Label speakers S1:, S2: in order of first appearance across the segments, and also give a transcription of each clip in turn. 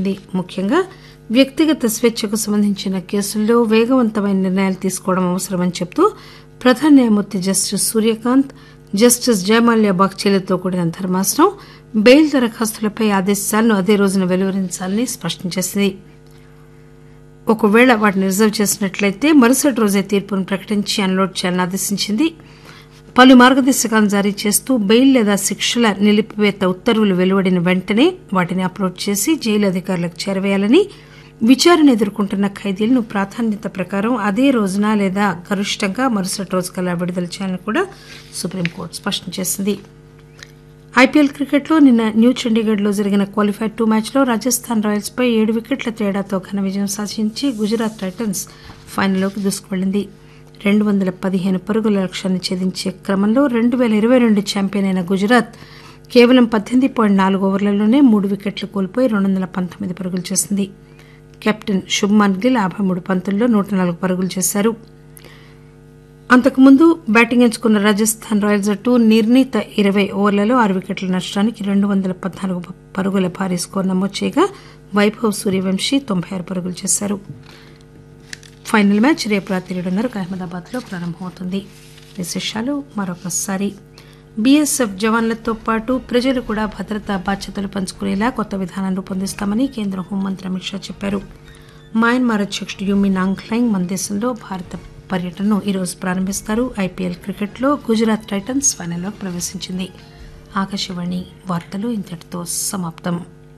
S1: సూచించింది ముఖ్యంగా వ్యక్తిగత స్వేచ్ఛకు సంబంధించిన కేసుల్లో వేగవంతమైన నిర్ణయాలు తీసుకోవడం అవసరమని చెబుతూ ప్రధాన న్యాయమూర్తి జస్టిస్ సూర్యకాంత్ జస్టిస్ జయమాల్యా బాగ్చేలతో కూడిన ధర్మాసనం బెయిల్ దరఖాస్తులపై ఆదేశాలను అదే రోజున వెలువరించాలని స్పష్టం చేసింది ఒకవేళ వాటిని రిజర్వ్ చేసినట్లయితే మరుసటి రోజే తీర్పును ప్రకటించి అన్లోడ్ చేయాలని ఆదేశించింది పలు మార్గదర్శకాలను జారీ చేస్తూ బెయిల్ లేదా శిక్షల నిలిపివేత ఉత్తర్వులు వెలువడిన వెంటనే వాటిని అప్లోడ్ చేసి జైలు అధికారులకు చేరవేయాలని విచారణ ఎదుర్కొంటున్న ఖైదీలను ప్రాధాన్యత ప్రకారం అదే రోజున లేదా గరిష్టంగా మరుసటి రోజు కల్లా విడుదల చేయాలని కూడా సుప్రీంకోర్టు స్పష్టం చేసింది ఐపీఎల్ క్రికెట్లో నిన్న న్యూ చండీగఢ్లో జరిగిన క్వాలిఫైర్ టూ మ్యాచ్లో రాజస్థాన్ రాయల్స్ పై ఏడు వికెట్ల తేడాతో ఘన విజయం సాధించి గుజరాత్ టైటన్స్ ఫైనల్లోకి దూసుకువెళ్లింది రెండు వందల పదిహేను పరుగుల లక్ష్యాన్ని ఛేదించే క్రమంలో రెండు పేల ఇరవై రెండు ఛాంపియన్ అయిన గుజరాత్ కేవలం పద్దెనిమిది పాయింట్ నాలుగు ఓవర్లలోనే మూడు వికెట్లు కోల్పోయి రెండు వందల పంతొమ్మిది పరుగులు చేసింది కెప్టెన్ శుభ్మాన్ గిల్ యాభై మూడు పంతుల్లో నూట నాలుగు పరుగులు చేశారు అంతకుముందు బ్యాటింగ్ ఎంచుకున్న రాజస్థాన్ రాయల్స్ జట్టు నిర్ణీత ఇరవై ఓవర్లలో ఆరు వికెట్ల నష్టానికి రెండు వందల పద్నాలుగు పరుగుల భారీ స్కోర్ నమోదు చేయగా వైభవ్ సూర్యవంశీ తొంభై ఆరు పరుగులు చేశారు ఫైనల్ మ్యాచ్ రేపు రాత్రి ఏడున్నరకు అహ్మదాబాద్లో ప్రారంభమవుతుంది విశేషాలు మరొకసారి బీఎస్ఎఫ్ జవాన్లతో పాటు ప్రజలు కూడా భద్రతా బాధ్యతలు పంచుకునేలా కొత్త విధానం రూపొందిస్తామని కేంద్ర హోంమంత్రి అమిత్ షా చెప్పారు మయన్మార్ అధ్యక్షుడు యూమి నాంగ్లైంగ్ మన దేశంలో భారత పర్యటనను ఈరోజు ప్రారంభిస్తారు ఐపీఎల్ క్రికెట్లో గుజరాత్ టైటన్స్ ఫైనల్లోకి ప్రవేశించింది ఆకాశవాణి వార్తలు ఇంతటితో సమాప్తం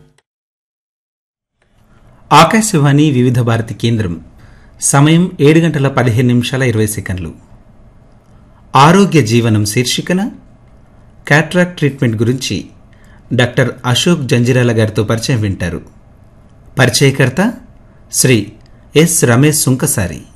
S2: ఆకాశవాణి వివిధ భారతి కేంద్రం సమయం ఏడు గంటల పదిహేను నిమిషాల ఇరవై సెకండ్లు ఆరోగ్య జీవనం శీర్షికన క్యాట్రాక్ట్ ట్రీట్మెంట్ గురించి డాక్టర్ అశోక్ జంజిరాల గారితో పరిచయం వింటారు పరిచయకర్త శ్రీ ఎస్ రమేష్ సుంకసారి